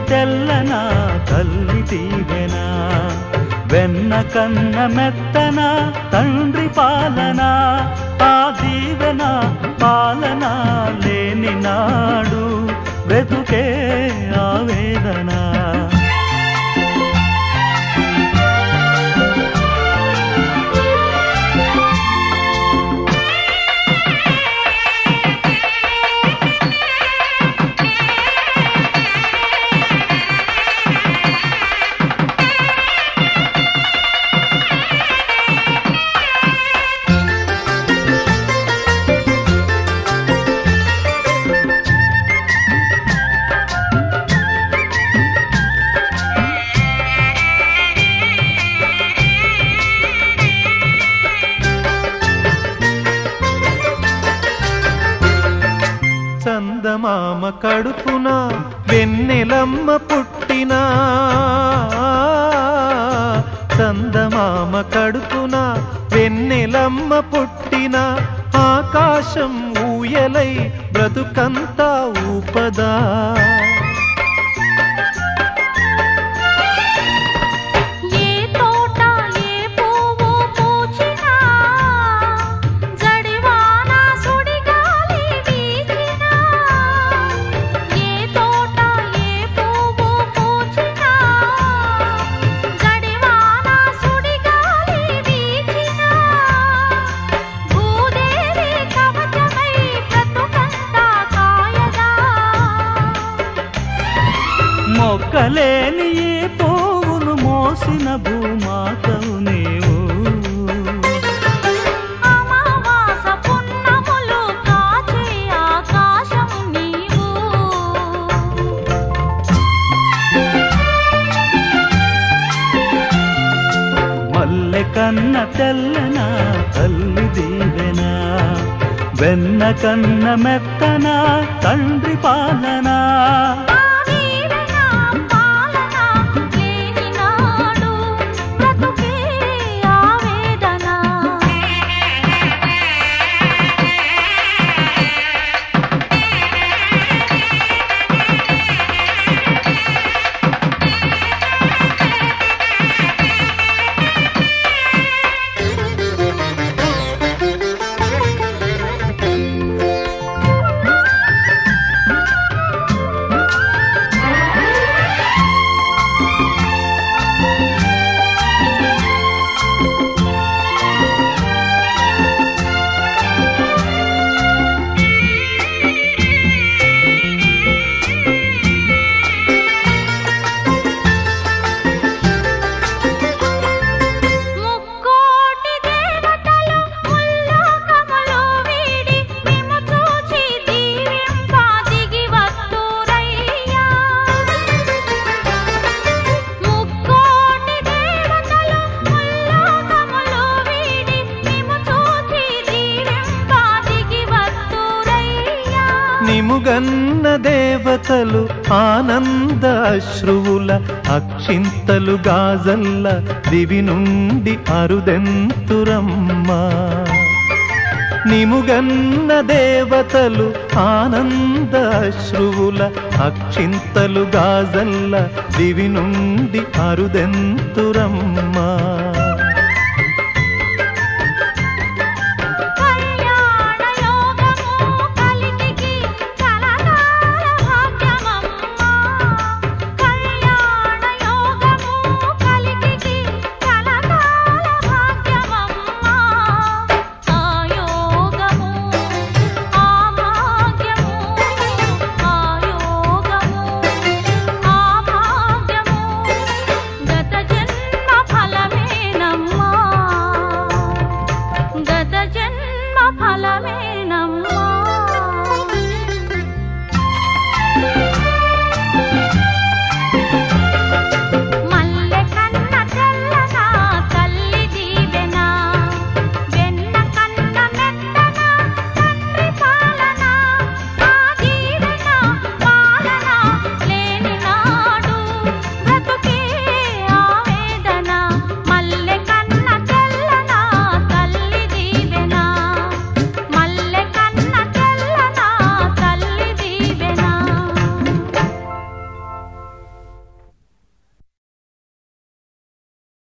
తెల్లన తల్లి దీవెన వెన్న కన్న మెత్తన తండ్రి పాలన ఆ దీవెన పాలన లేని నాడు బ్రతుకే ఆవేదన చందమామ కడుపున వెన్నెలమ్మ పుట్టినా చందమామ కడుపున వెన్నెలమ్మ పుట్టిన ఆకాశం ఊయలై బ్రతుకంతా ఊపదా ఏ తోట ఏ పువ్వు పూచినా జడివాన సుడిగాలి వీచినా ఏ తోట ఏ పువ్వు పూచినా జడివాన సుడిగాలి వీచినా భూదేవి కవచమై బ్రతుకంతా కాయగా మొక్కలేని ఈ పువ్వును మోసిన భూమాతవు నీవు అమావాస పున్నములు కాచే ఆకాశం నీవు మల్లె కన్న తెల్లన తల్లి దీవెన వెన్న కన్న మెత్తన తండ్రి పాలన ఆ వీరన పాలన లేని నాడు బ్రతుకే ఆవేదన ముక్కోటి దేవతలు ముల్లోకములు వీడి మిమ్ము చూచి దీవింప దిగి వత్తురయ్యా ముక్కోటి దేవతలు ముల్లోకములు వీడి మిమ్ము చూచి దీవింప దిగి వత్తురయ్యా నిముగన్న దేవతలు ఆనంద అశ్రువుల అక్షింతలు గాజల్ల దివి నుండి అరుదెంతురమ్మా నిముగన్న దేవతలు ఆనంద అశ్రువుల అక్షింతలు గాజల్ల దివి నుండి అరుదెంతురమ్మా